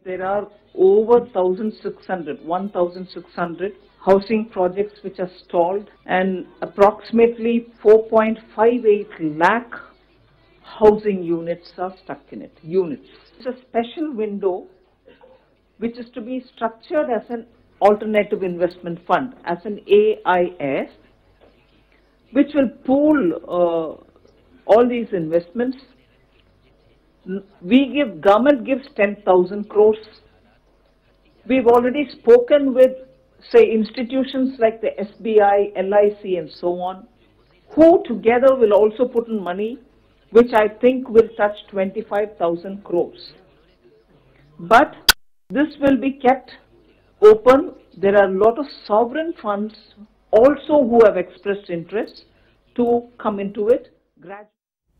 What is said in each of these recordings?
there are over 1,600, 1,600 housing projects which are stalled and approximately 4.58 lakh housing units are stuck in it, units. It's a special window which is to be structured as an alternative investment fund, as an AIS, which will pool uh, all these investments. N- We give, government gives 10,000 crores. We've already spoken with, say, institutions like the SBI, LIC and so on, who together will also put in money, which I think will touch 25,000 crores. But this will be kept open. There are a lot of sovereign funds also who have expressed interest to come into it gradually.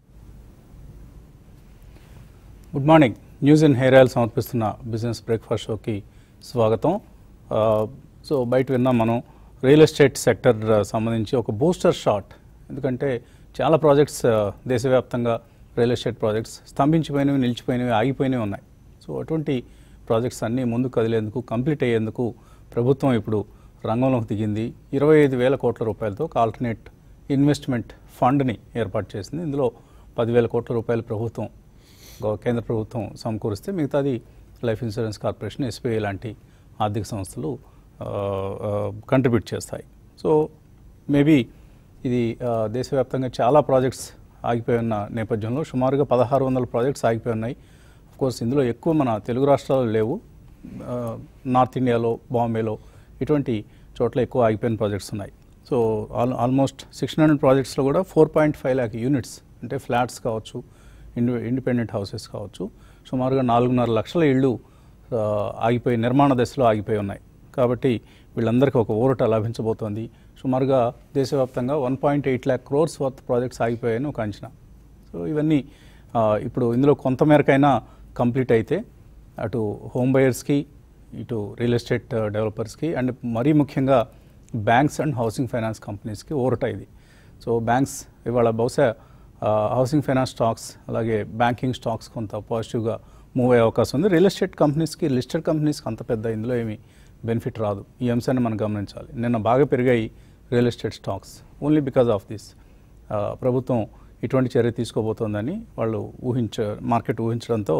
Good morning news in hair oil సమర్పిస్తున్న business breakfast షోకి స్వాగతం ఆ, so బయట విన్నాం మనం real estate sector ఆ, సంబంధించి ఒక బూస్టర్ షాట్ ఎందుకంటే చాలా ప్రాజెక్ట్స్ ఆ, దేశవ్యాప్తంగా రియల్ ఎస్టేట్ ప్రాజెక్ట్స్ స్తంభించిపోయినవి నిలిచిపోయినవి ఆగిపోయినవి ఉన్నాయి సో అటువంటి ప్రాజెక్ట్స్ అన్నీ ముందుకు కదిలేందుకు కంప్లీట్ అయ్యేందుకు ప్రభుత్వం ఇప్పుడు రంగంలోకి దిగింది ఇరవై ఐదు వేల కోట్ల రూపాయలతో ఒక ఆల్టర్నేట్ ఇన్వెస్ట్మెంట్ ఫండ్ని ఏర్పాటు చేసింది ఇందులో పదివేల కోట్ల రూపాయలు ప్రభుత్వం గవ- కేంద్ర ప్రభుత్వం సమకూరిస్తే మిగతాది లైఫ్ ఇన్సూరెన్స్ కార్పొరేషన్ ఎస్బీఐ లాంటి ఆర్థిక సంస్థలు కంట్రిబ్యూట్ చేస్తాయి సో మేబీ ఇది ఆ, దేశవ్యాప్తంగా చాలా ప్రాజెక్ట్స్ ఆగిపోయి ఉన్న నేపథ్యంలో సుమారుగా పదహారు వందల ప్రాజెక్ట్స్ ఆగిపోయి ఉన్నాయి కోర్స్ ఇందులో ఎక్కువ మన తెలుగు రాష్ట్రాలు లేవు ఆ, నార్త్ ఇండియాలో బాంబేలో ఇటువంటి చోట్ల ఎక్కువ ఆగిపోయిన ప్రాజెక్ట్స్ ఉన్నాయి so all almost sixteen hundred ప్రాజెక్ట్స్లో కూడా four point five lakh units అంటే ఫ్లాట్స్ కావచ్చు ఇండి ఇండిపెండెంట్ హౌసెస్ కావచ్చు సుమారుగా నాలుగున్నర లక్షల ఇళ్ళు ఆ, ఆగిపోయి నిర్మాణ దశలో ఆగిపోయి ఉన్నాయి కాబట్టి వీళ్ళందరికీ ఒక ఊరట లభించబోతోంది సుమారుగా దేశవ్యాప్తంగా one point eight lakh crores worth projects ఆగిపోయాయని ఒక అంచనా సో ఇవన్నీ ఆ, ఇప్పుడు ఇందులో కొంత మేరకైనా కంప్లీట్ అయితే అటు హోమ్ బయర్స్కి ఇటు రియల్ ఎస్టేట్ ఆ, డెవలపర్స్కి అండ్ మరీ ముఖ్యంగా బ్యాంక్స్ అండ్ హౌసింగ్ ఫైనాన్స్ కంపెనీస్కి ఊరట ఇది సో బ్యాంక్స్ ఇవాళ బహుశా ఆ, హౌసింగ్ ఫైనాన్స్ స్టాక్స్ అలాగే బ్యాంకింగ్ స్టాక్స్ కొంత పాజిటివ్గా మూవ్ అయ్యే అవకాశం ఉంది రియల్ ఎస్టేట్ కంపెనీస్కి లిస్టెడ్ కంపెనీస్కి అంత పెద్ద ఇందులో ఏమీ బెనిఫిట్ రాదు ఈ అంశాన్ని మనం గమనించాలి నిన్న బాగా పెరిగాయి real estate stocks only because of this ప్రభుత్వం ఇటువంటి చర్య తీసుకోబోతోందని వాళ్ళు ఊహించ మార్కెట్ ఊహించడంతో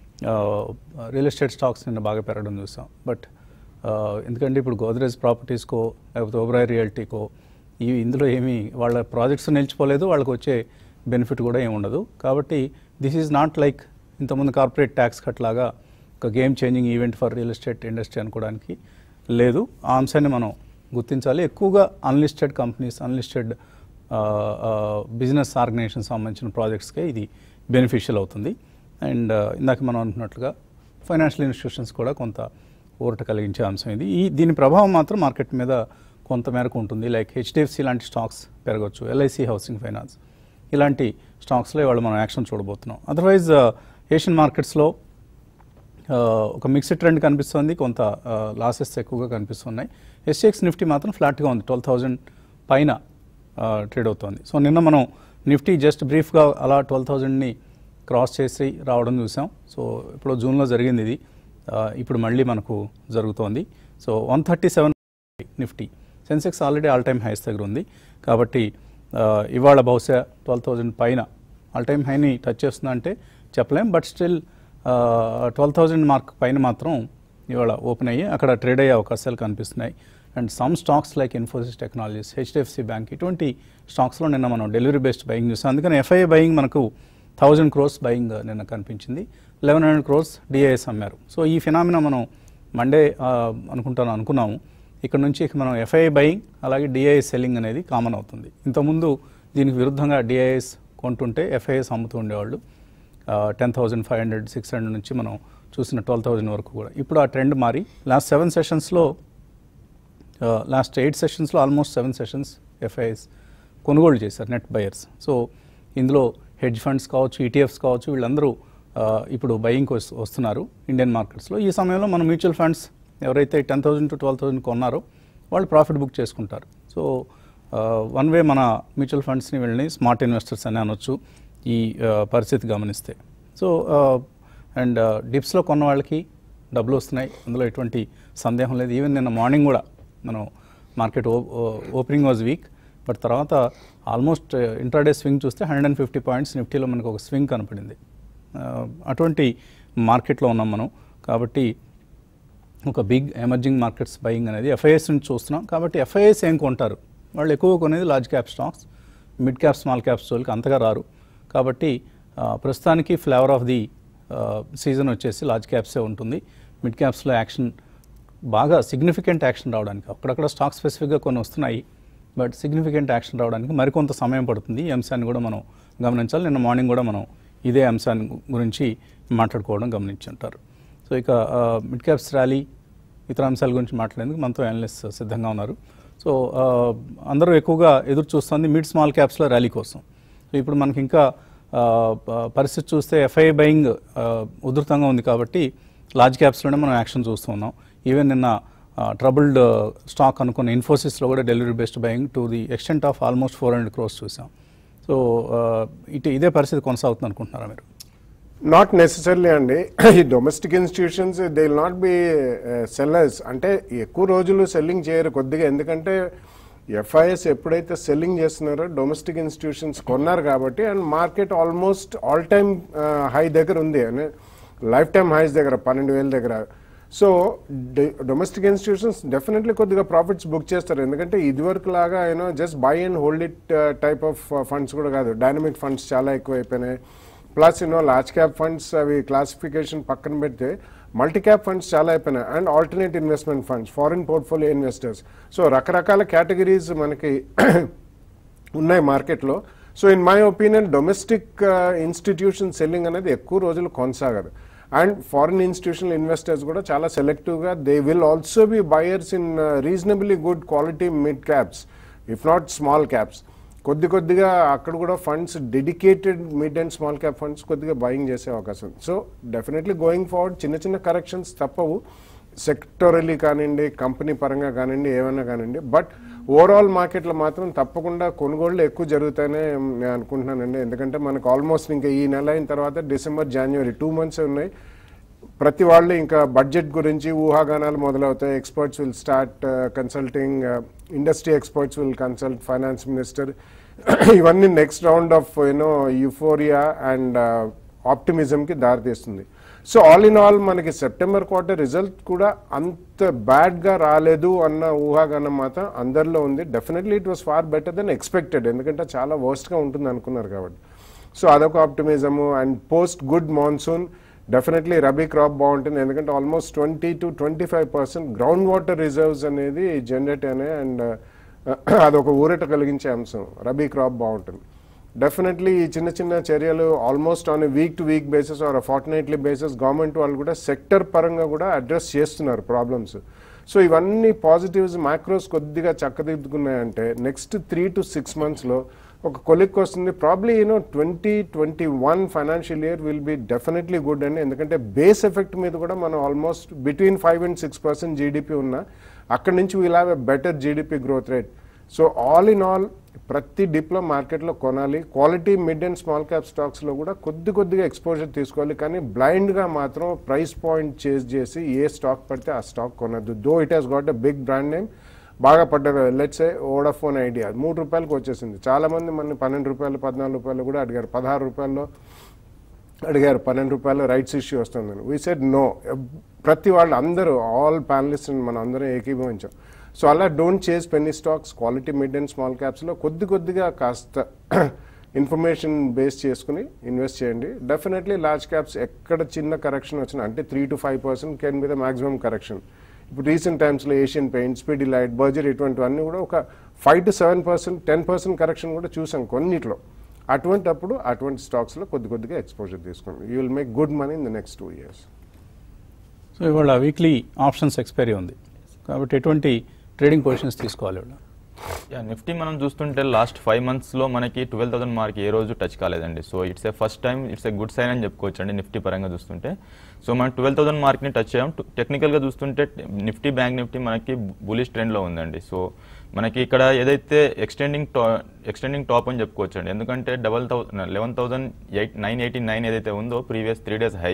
రియల్ ఎస్టేట్ స్టాక్స్ నిన్న బాగా పెరగడం చూసాం బట్ ఎందుకంటే ఇప్పుడు గోద్రేజ్ ప్రాపర్టీస్కో లేకపోతే ఓబ్రాయ్ రియాలిటీకో ఈ ఇందులో ఏమీ వాళ్ళ ప్రాజెక్ట్స్ నిలిచిపోలేదు వాళ్ళకి వచ్చే బెనిఫిట్ కూడా ఏమి ఉండదు కాబట్టి దిస్ ఈజ్ నాట్ లైక్ ఇంతకుముందు కార్పొరేట్ ట్యాక్స్ కట్ లాగా ఒక game changing event for real estate industry అనుకోవడానికి లేదు ఆ అంశాన్ని మనం గుర్తించాలి ఎక్కువగా unlisted companies unlisted business organisation సంబంధించిన ప్రాజెక్ట్స్కే ఇది బెనిఫిషియల్ అవుతుంది అండ్ ఇందాక మనం అనుకున్నట్లుగా ఫైనాన్షియల్ ఇన్స్టిట్యూషన్స్ కూడా కొంత ఊరట కలిగించే అంశం ఇది ఈ దీని ప్రభావం మాత్రం మార్కెట్ మీద కొంత మేరకు ఉంటుంది లైక్ హెచ్డిఎఫ్సి లాంటి స్టాక్స్ పెరగవచ్చు ఎల్ఐసి హౌసింగ్ ఫైనాన్స్ ఇలాంటి స్టాక్స్లో ఇవాళ మనం యాక్షన్ చూడబోతున్నాం అదర్వైజ్ ఏషియన్ మార్కెట్స్లో ఆ, ఒక మిక్స్డ్ ట్రెండ్ కనిపిస్తుంది కొంత లాసెస్ ఎక్కువగా కనిపిస్తున్నాయి ఎస్ఎక్స్ నిఫ్టీ మాత్రం ఫ్లాట్గా ఉంది ట్వెల్వ్ థౌజండ్ పైన ట్రేడ్ అవుతుంది సో నిన్న మనం నిఫ్టీ జస్ట్ బ్రీఫ్గా అలా ట్వెల్వ్ థౌజండ్ని క్రాస్ చేసి రావడం చూసాం సో ఇప్పుడు జూన్లో జరిగింది ఇది ఆ, ఇప్పుడు మళ్ళీ మనకు జరుగుతోంది so one thirty seven Nifty Sensex already all time highs దగ్గర ఉంది కాబట్టి ఆ, ఇవాళ బహుశా ట్వెల్వ్ థౌజండ్ పైన ఆల్ టైమ్ హైని టచ్ చేస్తుందా అంటే చెప్పలేం but still twelve thousand mark పైన మాత్రం ఇవాళ ఓపెన్ అయ్యి అక్కడ ట్రేడ్ అయ్యే అవకాశాలు కనిపిస్తున్నాయి and some stocks like Infosys technologies HDFC bank ఇటువంటి స్టాక్స్లో నిన్న మనం డెలివరీ బేస్డ్ బయింగ్ చూసాం అందుకని ఎఫ్ఐఏ బయింగ్ మనకు థౌజండ్ క్రోర్స్ బయింగ్ నిన్న కనిపించింది లెవెన్ హండ్రెడ్ క్రోర్స్ డిఐఎస్ అమ్మారు సో ఈ ఫినామినా మనం మండే అనుకుంటాను అనుకున్నాము ఇక్కడ నుంచి ఇక మనం ఎఫ్ఐఐ బయింగ్ అలాగే డిఐఎస్ సెల్లింగ్ అనేది కామన్ అవుతుంది ఇంతకుముందు దీనికి విరుద్ధంగా డిఐఎస్ కొంటుంటే ఎఫ్ఐఎస్ అమ్ముతూ ఉండేవాళ్ళు ten thousand five hundred six hundred నుంచి మనం చూసిన ట్వెల్వ్ థౌజండ్ వరకు కూడా ఇప్పుడు ఆ ట్రెండ్ మారి లాస్ట్ సెవెన్ సెషన్స్లో లాస్ట్ ఎయిట్ సెషన్స్లో ఆల్మోస్ట్ సెవెన్ సెషన్స్ ఎఫ్ఐఎస్ కొనుగోలు చేశారు నెట్ బయర్స్ సో ఇందులో హెడ్జ్ ఫండ్స్ కావచ్చు ఈటీఎఫ్స్ కావచ్చు వీళ్ళందరూ ఆ, ఇప్పుడు బయింగ్కి వస్తున్నారు ఇండియన్ మార్కెట్స్లో ఈ సమయంలో మన మ్యూచువల్ ఫండ్స్ ఎవరైతే ten thousand to twelve thousand కొన్నారో వాళ్ళు ప్రాఫిట్ బుక్ చేసుకుంటారు సో వన్ వే మన మ్యూచువల్ ఫండ్స్ని వీళ్ళని స్మార్ట్ ఇన్వెస్టర్స్ అని అనొచ్చు ఈ ఆ, పరిస్థితి గమనిస్తే సో అండ్ డిప్స్లో కొన్న వాళ్ళకి డబ్బులు వస్తున్నాయి అందులో ఎటువంటి సందేహం లేదు ఈవెన్ నిన్న మార్నింగ్ కూడా మనం market opening was weak but తర్వాత ఆల్మోస్ట్ ఇంట్రాడే స్వింగ్ చూస్తే హండ్రెడ్ అండ్ ఫిఫ్టీ పాయింట్స్ నిఫ్టీలో మనకు ఒక స్వింగ్ కనపడింది ఆ, అటువంటి మార్కెట్లో ఉన్నాం మనం కాబట్టి ఒక బిగ్ ఎమర్జింగ్ మార్కెట్స్ బయింగ్ అనేది ఎఫ్ఐఎస్ నుంచి చూస్తున్నాం కాబట్టి ఎఫ్ఐఎస్ ఏం కొంటారు వాళ్ళు ఎక్కువ కొనేది large cap stocks mid cap small cap స్టోర్కి అంతగా రారు కాబట్టి ఆ, ప్రస్తుతానికి ఫ్లేవర్ ఆఫ్ ది సీజన్ వచ్చేసి లార్జ్ క్యాప్సే ఉంటుంది మిడ్ క్యాప్స్లో యాక్షన్ బాగా సిగ్నిఫికెంట్ యాక్షన్ రావడానికి అక్కడక్కడ స్టాక్ స్పెసిఫిక్గా కొన్ని వస్తున్నాయి బట్ సిగ్నిఫికెంట్ యాక్షన్ రావడానికి మరికొంత సమయం పడుతుంది ఈ అంశాన్ని కూడా మనం గమనించాలి నిన్న మార్నింగ్ కూడా మనం ఇదే అంశాన్ని గు- గురించి మాట్లాడుకోవడం గమనించి ఉంటారు సో ఇక మిడ్ క్యాప్స్ ర్యాలీ ఇతర అంశాల గురించి మాట్లాడేందుకు మనతో అనలిస్ట్ సిద్ధంగా ఉన్నారు సో ఆ, అందరూ ఎక్కువగా ఎదురు చూస్తుంది మిడ్ స్మాల్ క్యాప్స్లో ర్యాలీ కోసం సో ఇప్పుడు మనకి ఇంకా ఆ, ప- పరిస్థితి చూస్తే ఎఫ్ఐ బయింగ్ ఉధృతంగా ఉంది కాబట్టి లార్జ్ క్యాప్స్లోనే మనం యాక్షన్ చూస్తూ ఉన్నాం ఈవెన్ నిన్న ట్రబుల్డ్ స్టాక్ అనుకున్న ఇన్ఫోసిస్లో కూడా delivery based buying to the extent of almost four hundred crores చూసాం సో ఇటు ఇదే పరిస్థితి కొనసాగుతుంది అనుకుంటున్నారా మీరు నాట్ నెసెసర్లీ అండి ఈ domestic institutions they will not be sellers అంటే ఎక్కువ రోజులు సెల్లింగ్ చేయరు కొద్దిగా ఎందుకంటే ఎఫ్ఐఎస్ ఎప్పుడైతే సెల్లింగ్ చేస్తున్నారో డొమెస్టిక్ ఇన్స్టిట్యూషన్స్ కొన్నారు కాబట్టి and market almost all time high దగ్గర ఉంది అని లైఫ్ టైమ్ హైస్ దగ్గర పన్నెండు వేల దగ్గర సో డొమెస్టిక్ ఇన్స్టిట్యూషన్స్ డెఫినెట్లీ కొద్దిగా ప్రాఫిట్స్ బుక్ చేస్తారు ఎందుకంటే ఇదివరకు లాగా you know just buy and hold it type of funds కూడా కాదు డైనమిక్ ఫండ్స్ చాలా ఎక్కువ అయిపోయినాయి plus you know large cap funds అవి క్లాసిఫికేషన్ పక్కన పెడితే మల్టీ క్యాప్ ఫండ్స్ చాలా అయిపోయినాయి and alternate investment funds foreign portfolio investors so రకరకాల కేటగిరీస్ మనకి ఉన్నాయి మార్కెట్లో so in my opinion domestic institution selling అనేది ఎక్కువ రోజులు కొనసాగదు అండ్ ఫారిన్ ఇన్స్టిట్యూషనల్ ఇన్వెస్టర్స్ కూడా చాలా సెలెక్టివ్గా they will also be buyers in reasonably good quality mid caps if not small caps కొద్ది కొద్దిగా అక్కడ కూడా funds dedicated mid and small cap funds కొద్దిగా బయింగ్ చేసే అవకాశం ఉంది సో డెఫినెట్లీ గోయింగ్ ఫార్వర్డ్ చిన్న చిన్న కరెక్షన్స్ తప్పవు సెక్టోరల్లీ కానివ్వండి కంపెనీ పరంగా కానివ్వండి ఏమైనా కానివ్వండి బట్ ఓవరాల్ మార్కెట్లో మాత్రం తప్పకుండా కొనుగోళ్లు ఎక్కువ జరుగుతాయనే నేను అనుకుంటున్నానండి ఎందుకంటే మనకు ఆల్మోస్ట్ ఇంకా ఈ నెల అయిన తర్వాత డిసెంబర్ జనవరి టూ మంత్స్ ఉన్నాయి ప్రతి వాళ్ళు ఇంకా బడ్జెట్ గురించి ఊహాగానాలు మొదలవుతాయి experts will start consulting industry experts will consult finance minister ఇవన్నీ next round of you know euphoria and ఆప్టిమిజంకి దారితీస్తుంది సో ఆల్ ఇన్ ఆల్ మనకి సెప్టెంబర్ క్వార్టర్ రిజల్ట్ కూడా అంత బ్యాడ్గా రాలేదు అన్న ఊహాగానం మాత్రం అందరిలో ఉంది definitely it was far better than expected ఎందుకంటే చాలా వర్స్ట్గా ఉంటుంది అనుకున్నారు కాబట్టి సో అదొక optimism and post good monsoon definitely rabi crop బాగుంటుంది ఎందుకంటే almost twenty two twenty five percent ground water reserves అనేది జనరేట్ అయినాయి అండ్ అదొక ఊరట కలిగించే అంశం రబీ క్రాప్ బాగుంటుంది డెఫినెట్లీ ఈ చిన్న చిన్న చర్యలు almost on week to week basis or fortnightly basis government వాళ్ళు కూడా సెక్టర్ పరంగా కూడా అడ్రస్ చేస్తున్నారు ప్రాబ్లమ్స్ సో ఇవన్నీ పాజిటివ్స్ మ్యాక్రోస్ కొద్దిగా చక్కదిద్దుకున్నాయంటే నెక్స్ట్ త్రీ టు సిక్స్ మంత్స్లో ఒక కొలిక్ వస్తుంది probably you know twenty twenty one financial year will be definitely good అండి ఎందుకంటే బేస్ ఎఫెక్ట్ మీద కూడా మనం almost between five and six percent GDP ఉన్నా అక్కడి నుంచి we'll have a better GDP growth rate so all in all ప్రతి డిప్లో మార్కెట్లో కొనాలి quality mid and small cap స్టాక్స్లో కూడా కొద్ది కొద్దిగా ఎక్స్పోజర్ తీసుకోవాలి కానీ బ్లైండ్గా మాత్రం ప్రైస్ పాయింట్ చేజ్ చేసి ఏ స్టాక్ పడితే ఆ స్టాక్ కొనద్దు though it has got a big brand name బాగా పడ్డారు లెట్స్ ఏ ఓడాఫోన్ ఐడియా మూడు రూపాయలకు వచ్చేసింది చాలామంది మన పన్నెండు రూపాయలు పద్నాలుగు రూపాయలు కూడా అడిగారు పదహారు రూపాయల్లో అడిగారు పన్నెండు రూపాయలు రైట్స్ ఇష్యూ వస్తుందని వీ సెడ్ నో ప్రతి వాళ్ళు అందరూ ఆల్ ప్యానలిస్ట్ మనం అందరం ఏకీభవించాం సో అలా don't chase penny stocks quality mid and small క్యాప్స్లో కొద్ది కొద్దిగా కాస్త ఇన్ఫర్మేషన్ బేస్ చేసుకుని ఇన్వెస్ట్ చేయండి డెఫినెట్లీ లార్జ్ క్యాప్స్ ఎక్కడ చిన్న కరెక్షన్ వచ్చినా అంటే three to five percent can be the maximum correction ఇప్పుడు రీసెంట్ టైమ్స్లో Asian paint speed light Berger ఇటువంటివన్నీ కూడా ఒక five to seven percent ten percent correction కూడా చూసాం కొన్నిట్లో అటువంటప్పుడు అటువంటి స్టాక్స్లో కొద్ది కొద్దిగా ఎక్స్పోజర్ తీసుకోండి you will make good money in the next two years so ఇవాళ వీక్లీ ఆప్షన్స్ ఎక్స్పైరీ ఉంది కాబట్టి ఎటువంటి ట్రేడింగ్ పొజిషన్స్ తీసుకోవాలి ఇవాళ యా నిఫ్టీ మనం చూస్తుంటే లాస్ట్ ఫైవ్ మంత్స్లో మనకి ట్వెల్వ్ థౌసండ్ మార్క్ ఏ రోజు టచ్ కాలేదండి so it's a first time it's a good sign అని చెప్పుకోవచ్చు అండి నిఫ్టీ పరంగా చూస్తుంటే సో మనం ట్వెల్వ్ థౌసండ్ మార్క్ని టచ్ అయ్యాం టెక్నికల్గా చూస్తుంటే నిఫ్టీ బ్యాంక్ నిఫ్టీ మనకి బులిష్ ట్రెండ్లో ఉందండి సో మనకి ఇక్కడ ఏదైతే ఎక్స్టెండింగ్ టా ఎక్స్టెండింగ్ టాప్ అని చెప్పుకోవచ్చు అండి ఎందుకంటే double thou eleven thousand eight nine eighty nine ఏదైతే ఉందో previous three days high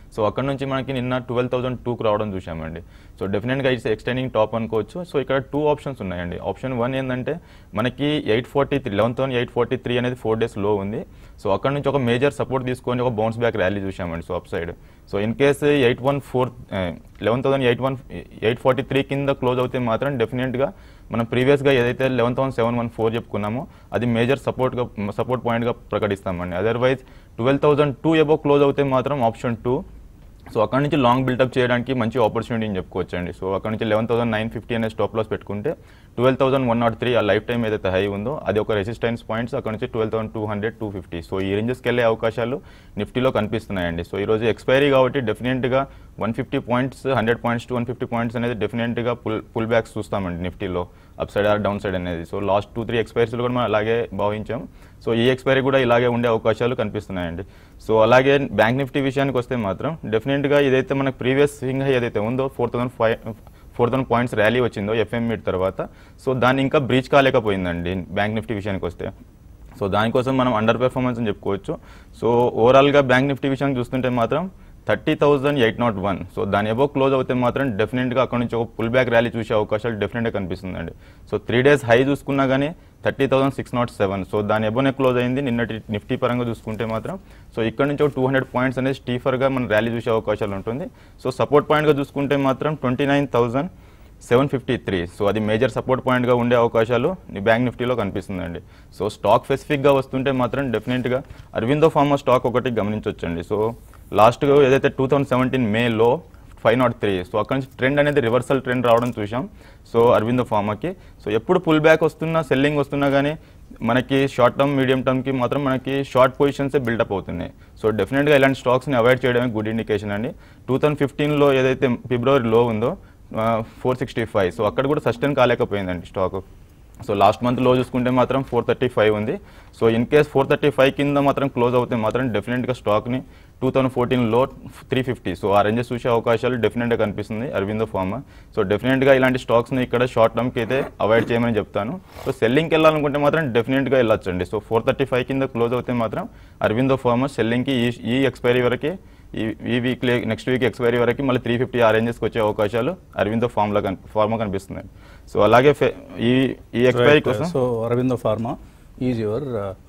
so అక్కడ నుంచి మనకి నిన్న ట్వెల్వ్ థౌసండ్ టూకి రావడం చూసామండి సో డెఫినెట్గా ఇట్స్ ఎక్స్టెండింగ్ టాప్ అనుకోవచ్చు సో ఇక్కడ టూ ఆప్షన్స్ ఉన్నాయండి ఆప్షన్ వన్ ఏంటంటే మనకి eight forty three eleven thousand eight forty three అనేది ఫోర్ డేస్ లో ఉంది సో అక్కడ నుంచి ఒక మేజర్ సపోర్ట్ తీసుకొని ఒక బౌన్స్ బ్యాక్ ర్యాలీ చూసామండి so upside so in case eight one four eleven thousand eight one eight forty three కింద క్లోజ్ అవుతే మాత్రం డెఫినెట్గా మనం ప్రీవియస్గా ఏదైతే eleven thousand seven one four చెప్పుకున్నామో అది మేజర్ సపోర్ట్గా సపోర్ట్ పాయింట్గా ప్రకటిస్తామండి otherwise twelve thousand two above close అవుతే మాత్రం ఆప్షన్ టూ సో అక్కడ నుంచి లాంగ్ బిల్డప్ చేయడానికి మంచి ఆపర్చునిటీ అని చెప్పుకోవచ్చు అండి సో అక్కడ నుంచి లెవెన్ థౌసండ్ నైన్ ఫిఫ్టీ అనే స్టాప్ లాస్ పెట్టుకుంటే twelve thousand one nought three ఆ లైఫ్ టైం ఏదైతే హై ఉందో అది ఒక రెసిస్టెన్స్ పాయింట్స్ అక్కడ నుంచి twelve thousand two hundred two fifty so ఈ రేంజెస్కి వెళ్ళే అవకాశాలు నిఫ్టీలో కనిపిస్తున్నాయండి సో ఈరోజు ఎక్స్పైరీ కాబట్టి డెఫినెట్గా one fifty points hundred points to one fifty points అనేది డెఫినెట్గా పుల్ పుల్ బ్యాక్స్ చూస్తామండి నిఫ్టీలో upside or downside అనేది సో లాస్ట్ టూ త్రీ ఎక్స్పైరీస్లో కూడా మనం అలాగే భావించాం సో ఈ ఎక్స్పైరీ కూడా ఇలాగే ఉండే అవకాశాలు కనిపిస్తున్నాయండి సో అలాగే బ్యాంక్ నిఫ్టీ విషయానికి వస్తే మాత్రం డెఫినెట్గా ఇదైతే మనకు ప్రీవియస్ స్వింగ్ హై ఏదైతే ఉందో four thousand five four thousand points rally వచ్చిందో ఎఫ్ఎం మీట్ తర్వాత సో దాన్ని ఇంకా బ్రీచ్ కాలేకపోయిందండి బ్యాంక్ నిఫ్టీ విషయానికి వస్తే సో దానికోసం మనం అండర్ పెర్ఫార్మెన్స్ అని చెప్పుకోవచ్చు సో ఓవరాల్గా బ్యాంక్ నిఫ్టీ విషయానికి చూస్తుంటే మాత్రం thirty thousand eight nought one so దాని ఎబో క్లోజ్ అవుతే మాత్రం డెఫినెట్గా అక్కడ నుంచి ఒక పుల్ బ్యాక్ ర్యాలీ చూసే అవకాశాలు డెఫినెట్గా కనిపిస్తుందండి సో త్రీ డేస్ హై చూసుకున్నా కానీ thirty thousand six nought seven so దాని ఎబోనే క్లోజ్ అయింది నిన్నటి నిఫ్టీ పరంగా చూసుకుంటే మాత్రం సో ఇక్కడ నుంచి ఒక టూ హండ్రెడ్ పాయింట్స్ అనేది స్టీఫర్గా మనం ర్యాలీ చూసే అవకాశాలు ఉంటుంది సో సపోర్ట్ పాయింట్గా చూసుకుంటే మాత్రం twenty nine thousand seven fifty three so అది మేజర్ సపోర్ట్ పాయింట్గా ఉండే అవకాశాలు నీ బ్యాంక్ నిఫ్టీలో కనిపిస్తుందండి సో స్టాక్ స్పెసిఫిక్గా వస్తుంటే మాత్రం డెఫినెట్గా అరవిందో ఫార్మా స్టాక్ ఒకటి గమనించవచ్చండి సో లాస్ట్ ఏదైతే టూ థౌసండ్ సెవెంటీన్ మేలో ఫైవ్ నాట్ త్రీ సో అక్కడ నుంచి ట్రెండ్ అనేది రివర్సల్ ట్రెండ్ రావడం చూసాం సో అరవిందో ఫార్మాకి సో ఎప్పుడు పుల్ బ్యాక్ వస్తున్నా సెల్లింగ్ వస్తున్నా కానీ మనకి షార్ట్ టర్మ్ మీడియం టర్మ్కి మాత్రం మనకి షార్ట్ పొజిషన్సే బిల్డప్ అవుతున్నాయి సో డెఫినెట్గా ఇలాంటి స్టాక్స్ని అవాయిడ్ చేయడమే గుడ్ ఇండికేషన్ అండి టూ థౌసండ్ ఫిఫ్టీన్లో ఏదైతే ఫిబ్రవరి లో ఉందో ఫోర్ సిక్స్టీ ఫైవ్ సో అక్కడ కూడా సస్టైన్ కాలేకపోయిందండి స్టాక్ సో లాస్ట్ మంత్ లో చూసుకుంటే మాత్రం ఫోర్ థర్టీ ఫైవ్ ఉంది so in case four thirty five కింద మాత్రం క్లోజ్ అవుతే మాత్రం డెఫినెట్గా స్టాక్ని టూ థౌసండ్ ఫోర్టీన్లో త్రీ ఫిఫ్టీ సో ఆ రేంజెస్ చూసే అవకాశాలు డెఫినెట్గా కనిపిస్తుంది అరవిందో ఫార్మా సో డెఫినెట్గా ఇలాంటి స్టాక్స్ని ఇక్కడ షార్ట్ టర్మ్కి అయితే అవాయిడ్ చేయమని చెప్తాను సో సెల్లింగ్కి వెళ్ళాలనుకుంటే మాత్రం డెఫినెట్గా వెళ్ళొచ్చండి సో ఫోర్ థర్టీ ఫైవ్ కింద క్లోజ్ అవుతే మాత్రం అరవిందో ఫార్మా సెల్లింగ్కి ఈ ఈ ఎక్స్పైరీ వరకే ఈ ఈ వీక్లీ నెక్స్ట్ వీక్ ఎక్స్పైరీ వరకు మళ్ళీ త్రీ ఫిఫ్టీ ఆ రేంజెస్కి వచ్చే అవకాశాలు అరవిందో ఫార్మ్లో కన్ ఫార్మా కనిపిస్తుంది సో అలాగే ఫె- ఈ ఈ ఎక్స్పైరీ కోసం so Aurobindo pharma is your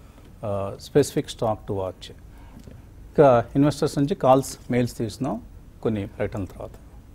specific stock to watch ఇక ఇన్వెస్టర్స్ నుంచి కాల్స్ మెయిల్స్ తీసినాం కొన్ని ప్రకటనల తర్వాత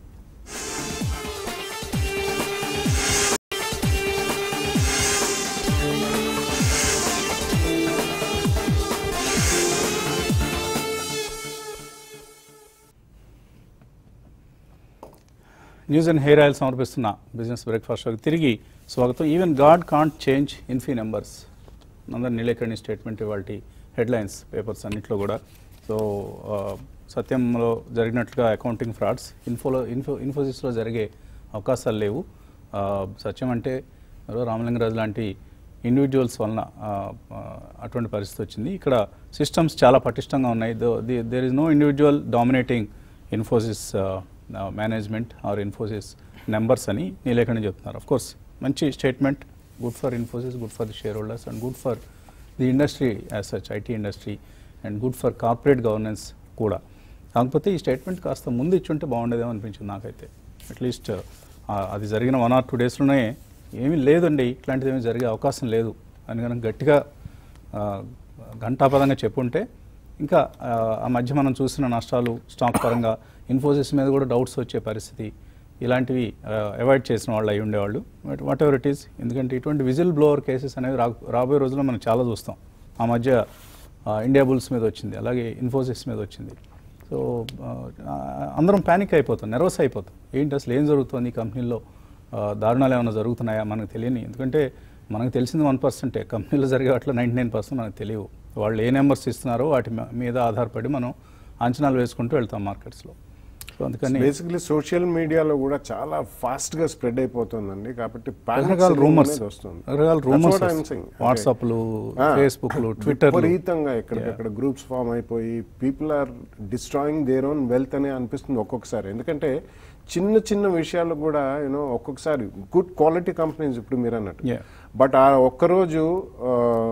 న్యూస్ అండ్ హెయిర్ ఆయిల్ సమర్పిస్తున్న బిజినెస్ బ్రేక్ఫాస్ట్ షోకి తిరిగి స్వాగతం even God can't change Infy numbers Nandan Nilekani statement ఇవాళ హెడ్లైన్స్ పేపర్స్ అన్నింటిలో కూడా సో ఆ, సత్యంలో జరిగినట్లుగా అకౌంటింగ్ ఫ్రాడ్స్ ఇన్ఫోలో ఇన్ఫో ఇన్ఫోసిస్లో జరిగే అవకాశాలు లేవు ఆ, సత్యం అంటే ఎవరో రామలింగరాజు లాంటి ఇండివిజువల్స్ వలన ఆ, ఆ, అటువంటి పరిస్థితి వచ్చింది ఇక్కడ సిస్టమ్స్ చాలా పటిష్టంగా ఉన్నాయి there is no individual dominating Infosys management or Infosys numbers అని నీలేఖని చెప్తున్నారు అఫ్ కోర్స్ మంచి statement good for Infosys good for the shareholders and good for the industry as such IT industry and good for corporate governance కూడా కాకపోతే ఈ statement కాస్త ముందు ఇచ్చుంటే బాగుండేదేమో అనిపించింది నాకైతే అట్లీస్ట్ అది జరిగిన వన్ ఆర్ టూ డేస్లోనే ఏమీ లేదండి ఇట్లాంటిది ఏమీ జరిగే అవకాశం లేదు అని కనుక గట్టిగా ఆ, ఘంటాపదంగా చెప్పుంటే ఇంకా ఆ, ఆ మధ్య మనం చూసిన నష్టాలు స్టాక్ పరంగా ఇన్ఫోసిస్ మీద కూడా డౌట్స్ వచ్చే పరిస్థితి ఇలాంటివి అవాయిడ్ చేసిన వాళ్ళు అయి ఉండేవాళ్ళు but whatever it is ఎందుకంటే ఇటువంటి విజిల్ బ్లోవర్ కేసెస్ అనేవి రా రాబోయే రోజుల్లో మనం చాలా చూస్తాం ఆ మధ్య ఆ, ఇండియా బుల్స్ మీద వచ్చింది అలాగే ఇన్ఫోసిస్ మీద వచ్చింది సో ఆ, అందరం ప్యానిక్ అయిపోతాం నెర్వస్ అయిపోతాం ఏంటి అసలు ఏం జరుగుతుంది ఈ కంపెనీలో ఆ, దారుణాలు ఏమైనా జరుగుతున్నాయా మనకు తెలియని ఎందుకంటే మనకు తెలిసింది వన్ పర్సెంటే కంపెనీలో జరిగే వాటిలో నైంటీ నైన్ పర్సెంట్ మనకు తెలియవు వాళ్ళు ఏ నెంబర్స్ ఇస్తున్నారో వాటి మీ- మీద ఆధారపడి మనం అంచనాలు వేసుకుంటూ వెళ్తాం మార్కెట్స్లో సో అందుకని బేసిక్లీ సోషల్ మీడియాలో కూడా చాలా ఫాస్ట్ గా స్ప్రెడ్ అయిపోతుందండి కాబట్టి panic రకరకాల selling రూమర్స్ అనేది వస్తుంది రకరకాల That's rumours what I'm saying. వాట్సాప్లు ఆ, ఫేస్బుక్లు ట్విట్టర్ విపరీతంగా ఎక్కడికక్కడ గ్రూప్స్ ఫామ్ అయిపోయి people are destroying their own wealth అనే అనిపిస్తుంది ఒక్కొక్కసారి ఎందుకంటే చిన్న చిన్న విషయాలు కూడా యూనో ఒక్కొక్కసారి గుడ్ క్వాలిటీ కంపెనీస్ ఇప్పుడు మీరు అన్నట్టు Yeah. బట్ ఆ ఒక్కరోజు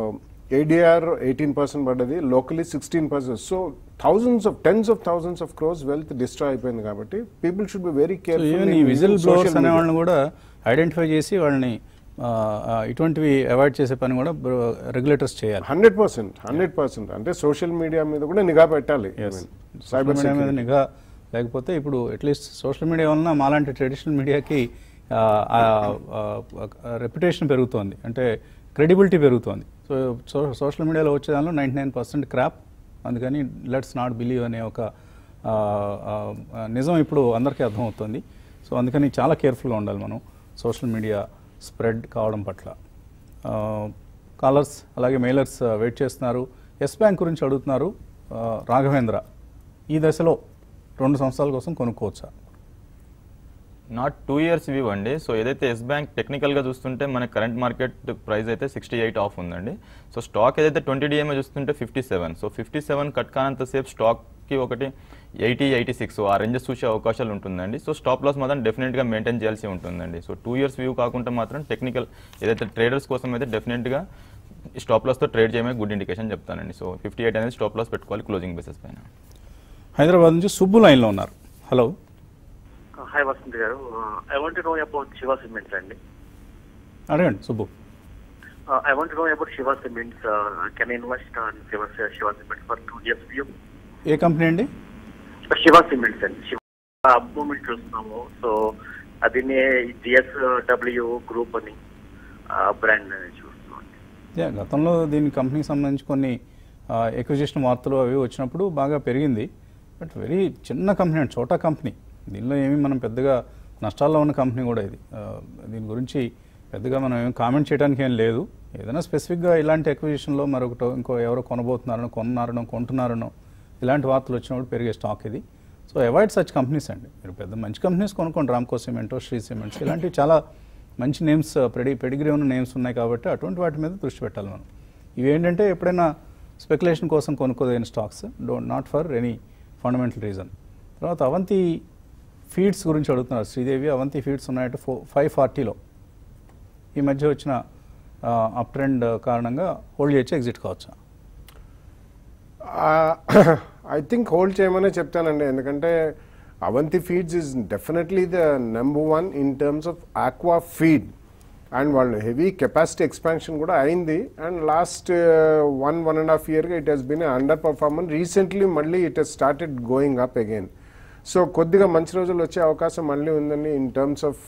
ఏడిఆర్ ఎయిటీన్ పర్సెంట్ పడ్డది locally sixteen percent so thousands of tens of thousands of crores wealth destroy అయిపోయింది కాబట్టి people should be very so even ఈ విజిల్ బ్లోవర్స్ అనే వాళ్ళని కూడా ఐడెంటిఫై చేసి వాళ్ళని ఆ, ఆ, ఇటువంటివి అవాయిడ్ చేసే పని కూడా రెగ్యులేటర్స్ చేయాలి హండ్రెడ్ పర్సెంట్ హండ్రెడ్ పర్సెంట్ అంటే సోషల్ మీడియా మీద కూడా నిఘా పెట్టాలి సోషల్ సైబర్ మీడియా మీద నిఘా లేకపోతే ఇప్పుడు అట్లీస్ట్ సోషల్ మీడియా వలన మాలాంటి ట్రెడిషనల్ మీడియాకి రెప్యుటేషన్ పెరుగుతోంది అంటే క్రెడిబిలిటీ పెరుగుతోంది సో సోషల్ మీడియాలో వచ్చే దానిలో నైంటీ నైన్ పర్సెంట్ క్రాప్ అందుకని లెట్స్ నాట్ బిలీవ్ అనే ఒక ఆ, ఆ, ఆ, నిజం ఇప్పుడు అందరికీ అర్థమవుతుంది సో అందుకని చాలా కేర్ఫుల్గా ఉండాలి మనం సోషల్ మీడియా స్ప్రెడ్ కావడం పట్ల కాలర్స్ అలాగే మెయిలర్స్ వెయిట్ చేస్తున్నారు ఎస్ బ్యాంక్ గురించి అడుగుతున్నారు ఆ, రాఘవేంద్ర ఈ దశలో రెండు సంవత్సరాల కోసం కొనుక్కోవచ్చా నాట్ టూ ఇయర్స్ వ్యూ అండి సో ఏదైతే ఎస్ బ్యాంక్ టెక్నికల్గా చూస్తుంటే మన కరెంట్ మార్కెట్ ప్రైస్ అయితే సిక్స్టీ ఎయిట్ ఆఫ్ ఉందండి సో స్టాక్ ఏదైతే ట్వంటీ డిఎంఏ చూస్తుంటే fifty seven so fifty seven cut కానంతసేపు స్టాక్కి ఒకటి ఎయిటీ ఎయిటీ సిక్స్ ఆ రేంజెస్ చూసే అవకాశాలు ఉంటుందండి సో స్టాప్ లాస్ మాత్రం డెఫినెట్గా మెయింటైన్ చేయాల్సి ఉంటుందండి సో టూ ఇయర్స్ వ్యూ కాకుండా మాత్రం టెక్నికల్ ఏదైతే ట్రేడర్స్ కోసం అయితే డెఫినెట్గా స్టాప్ లాస్తో ట్రేడ్ చేయమే గుడ్ ఇండికేషన్ చెప్తానండి సో ఫిఫ్టీ ఎయిట్ అనేది స్టాప్ లాస్ పెట్టుకోవాలి క్లోజింగ్ బేసిస్ పైన హైదరాబాద్ నుంచి సుబ్బు లైన్లో ఉన్నారు హలో హాయ్ వసంత్ గారు I want know about Shiva cements అండి అడగండి Subbu I want know about Shiva cements can invest on Shiva Shiva cements for two years view ఏ కంపెనీ అండి శివ సిమెంట్స్ అండి శివ మూమెంట్ చూస్తున్నాము సో అది జిఎస్ డబ్ల్యూ గ్రూప్ అని బ్రాండ్ చూస్తున్నాం యా గతంలో దీని కంపెనీకి సంబంధించి కొన్ని ఎక్విజిషన్ వార్తలు అవి వచ్చినప్పుడు బాగా పెరిగింది బట్ వెరీ చిన్న కంపెనీ అండి చోటా కంపెనీ దీనిలో ఏమీ మనం పెద్దగా నష్టాల్లో ఉన్న కంపెనీ కూడా ఇది ఆ, దీని గురించి పెద్దగా మనం ఏం కామెంట్ చేయడానికి ఏం లేదు ఏదైనా స్పెసిఫిక్గా ఇలాంటి ఎక్విజిషన్లో మరొకటో ఇంకో ఎవరో కొనబోతున్నారనో కొన్నారనో కొంటున్నారనో ఇలాంటి వార్తలు వచ్చినప్పుడు పెరిగే స్టాక్ ఇది సో అవాయిడ్ సచ్ కంపెనీస్ అండి మీరు పెద్ద మంచి కంపెనీస్ కొనుక్కోండి రామ్కో సిమెంటో శ్రీ సిమెంట్స్ ఇలాంటివి చాలా మంచి నేమ్స్ పెడి పెడిగ్రీ ఉన్న నేమ్స్ ఉన్నాయి కాబట్టి అటువంటి వాటి మీద దృష్టి పెట్టాలి మనం ఇవి ఏంటంటే ఎప్పుడైనా స్పెక్యులేషన్ కోసం కొనుక్కోదైన stocks don't not for any fundamental reason తర్వాత అవంతి ఫీడ్స్ గురించి అడుగుతున్నారు శ్రీదేవి అవంతి ఫీడ్స్ ఉన్నాయంటే ఫో ఫైవ్ ఫార్టీలో ఈ మధ్య వచ్చిన అప్ ట్రెండ్ కారణంగా హోల్డ్ చేయొచ్చు ఎగ్జిట్ కావచ్చా ఐ థింక్ హోల్డ్ చేయమనే చెప్తానండి ఎందుకంటే Avanti feeds is definitely the number one in terms of aqua feed and వాళ్ళు హెవీ కెపాసిటీ ఎక్స్పాన్షన్ కూడా అయింది and last one one and half ఇయర్గా it has been underperformance recently మళ్ళీ it has started going up again so కొద్దిగా మంచి రోజులు వచ్చే అవకాశం మళ్ళీ ఉందండి in terms of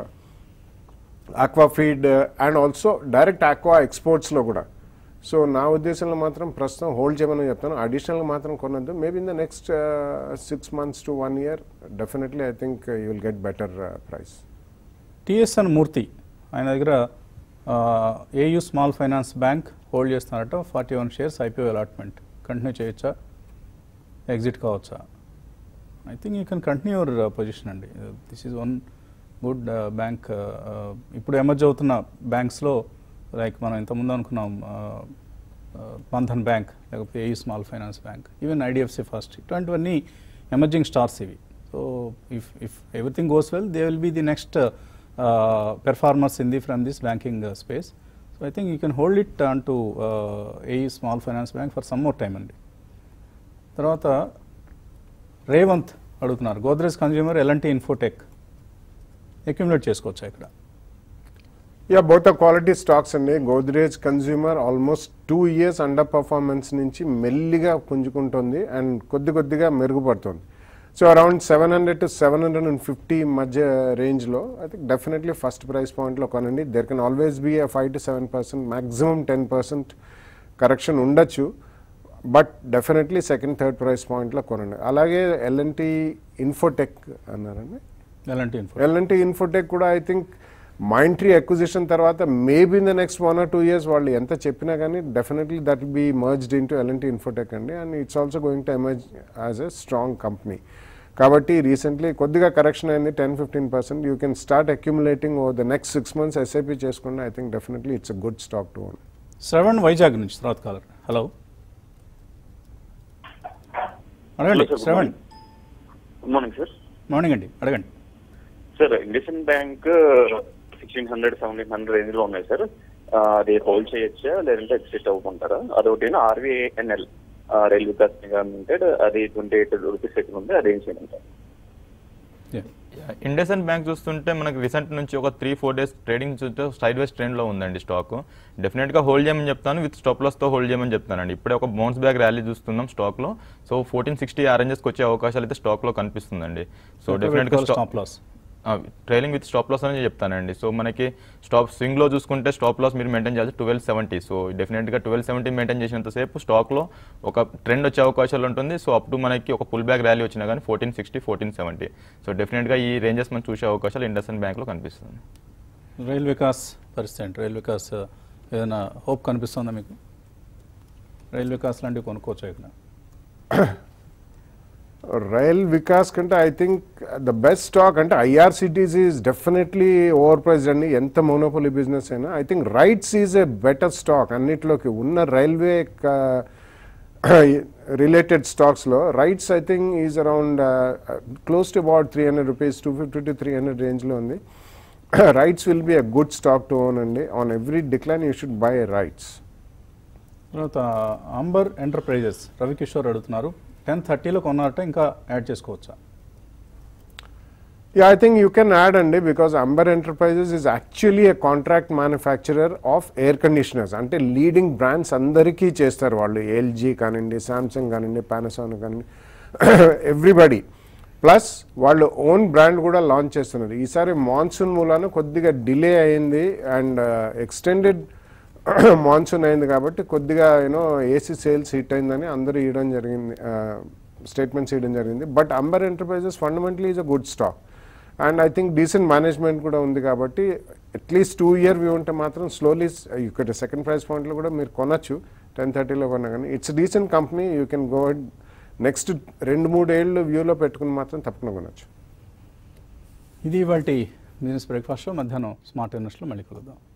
aqua feed and also direct aqua ఎక్స్పోర్ట్స్లో కూడా సో నా ఉద్దేశంలో మాత్రం ప్రస్తుతం హోల్డ్ చేయమని చెప్తాను అడిషనల్గా మాత్రం కొనొద్దు maybe in the next six months to one year definitely I think you will get better price TSN Murthy ఆయన దగ్గర AU small finance bank hold చేస్తున్నారట forty one shares IPO allotment continue చేయొచ్చా ఎగ్జిట్ కావచ్చా I think you can continue your position అండి this is one good bank ఇప్పుడు emerge అవుతున్న బ్యాంక్స్లో like మనం ఇంతకుముందు అనుకున్నాం బంధన్ బ్యాంక్ లేకపోతే AU small finance bank even IDFC first ఇటువంటివన్నీ ఎమర్జింగ్ స్టార్స్ ఇవి so if if everything goes well they will be the next performers in the from this banking space so I think you can hold it on to AU small finance bank for some more time అండి తర్వాత రేవంత్ అడుగుతున్నారు Godrej consumer ఎలాంటి Infotech accumulate చేసుకోవచ్చా ఇక్కడ yeah both quality stocks అండి Godrej consumer almost two years underperformance నుంచి మెల్లిగా పుంజుకుంటుంది అండ్ కొద్ది కొద్దిగా మెరుగుపడుతుంది so around seven hundred to seven hundred and fifty మధ్య రేంజ్లో I think definitely first price పాయింట్లో కొనండి there can always be a five to seven percent maximum ten percent correction ఉండొచ్చు but definitely second third price పాయింట్లో కొనండి అలాగే L and T Infotech అన్నారండి ఎలాంటి ఇన్ఫో ఎల్ఎన్టీ ఇన్ఫోటెక్ కూడా I think Mindtree acquisition తర్వాత maybe in the next one or two years వాళ్ళు ఎంత చెప్పినా కానీ definitely that will be merged into L and T Infotech అండి and it's also going to emerge as a strong company కాబట్టి recently కొద్దిగా correction అయింది ten fifteen percent you can start accumulating over the next six months SIP చేసుకోండి I think definitely it's a good stock to own Shravan Vizag నుంచి తర్వాత caller hello అడగండి Hello, sir. Good Shravan good morning sir morning అండి అడగండి sir Indian bank sixteen hundred seventeen hundred range లో ఉన్నాయి sir అది hold చేయొచ్చా లేదంటే ఎగ్జిట్ అవ్వమంటారా అదొకటి R V N L rail Vikas Nigam limited అది ట్వంటీ ఎయిట్ రూపీస్ ఎక్కడ ఉంది అది ఏం చేయమంటారు Yeah. ఇండస్ఇండ్ బ్యాంక్ చూస్తుంటే మనకి రీసెంట్ నుంచి ఒక త్రీ ఫోర్ డేస్ ట్రేడింగ్ చూస్తే సైడ్ వేస్ ట్రెండ్లో ఉందండి స్టాక్ డెఫినెట్గా హోల్డ్ చేయమని చెప్తాను విత్ స్టాప్ లాస్తో హోల్డ్ చేయమని చెప్తానండి ఇప్పుడే ఒక బౌన్స్ బ్యాక్ ర్యాలీ చూస్తున్నాం స్టాక్లో సో ఫోర్టీన్ సిక్స్టీ ఆరెంజెస్కి వచ్చే అవకాశాలు అయితే స్టాక్లో కనిపిస్తుందండి సో డెఫినెట్గా stop loss trailing with stop loss అని చెప్తానండి సో మనకి స్టాప్ స్వింగ్లో చూసుకుంటే స్టాప్ లాస్ మీరు మెయింటైన్ చేయాలి ట్వెల్వ్ సెవెంటీ సో డెఫినెట్గా ట్వెల్వ్ సెవెంటీ మెయింటైన్ చేసినంతసేపు స్టాక్లో ఒక ట్రెండ్ వచ్చే అవకాశాలు ఉంటుంది సో అప్ టు మనకి ఒక పుల్ బ్యాక్ ర్యాలీ వచ్చినా కానీ fourteen sixty fourteen seventy so డెఫినెట్గా ఈ రేంజెస్ మనం చూసే అవకాశాలు ఇండస్ఇండ్ బ్యాంక్లో కనిపిస్తుంది రైల్ వికాస్ పరిస్థితి ఏంటి రైల్ వికాస్ ఏదైనా హోప్ కనిపిస్తుందా మీకు రైల్ వికాస్ లాంటివి కొనుక్కోవచ్చు ఇక్కడ రైల్ వికాస్ కంటే I think the best stock అంటే IRCTC is definitely over price అండి ఎంత మోనోపొలీ బిజినెస్ అయినా I think RITES is a better stock అన్నిట్లోకి ఉన్న రైల్వే రిలేటెడ్ స్టాక్స్లో RITES I think is around close to about three hundred rupees two fifty to three hundred రేంజ్లో ఉంది RITES will be a good stock to own అండి on every decline you should buy RITES తర్వాత Amber enterprises Ravikishore అడుగుతున్నారు ten థర్టీలో కొన్నారట ఇంకా add చేసుకోవచ్చా Yeah, I think you can add అండి because Amber Enterprises is actually a contract manufacturer of air conditioners. అంటే leading brands అందరికీ చేస్తారు వాళ్ళు ఎల్జీ కానివ్వండి సామ్సంగ్ కానివ్వండి పానాసోనిక్ కానివ్వండి ఎవ్రీబడి ప్లస్ వాళ్ళు ఓన్ బ్రాండ్ కూడా లాంచ్ చేస్తున్నారు ఈసారి మాన్సూన్ మూలాన కొద్దిగా డిలే అయింది అండ్ ఎక్స్టెండెడ్ మాన్సూన్ అయింది కాబట్టి కొద్దిగా యూనో ఏసీ సేల్స్ హిట్ అయిందని అందరూ ఇవ్వడం జరిగింది స్టేట్మెంట్స్ ఇవ్వడం జరిగింది but Amber enterprises fundamentally is a good stock and I think decent management కూడా ఉంది కాబట్టి అట్లీస్ట్ టూ ఇయర్ వ్యూ ఉంటే మాత్రం స్లోలీ ఇక్కడ సెకండ్ ప్రైస్ పాయింట్లో కూడా మీరు కొనొచ్చు టెన్ థర్టీలో కొన్నా కానీ it's decent company you can go next రెండు మూడు ఏళ్ళు వ్యూలో పెట్టుకుని మాత్రం తప్పకుండా కొనొచ్చు ఇది ఇవాళ బిజినెస్ బ్రేక్ఫాస్ట్లో మధ్యాహ్నం స్మార్ట్ ఇన్వెస్ట్లో మళ్ళీ కలుద్దాం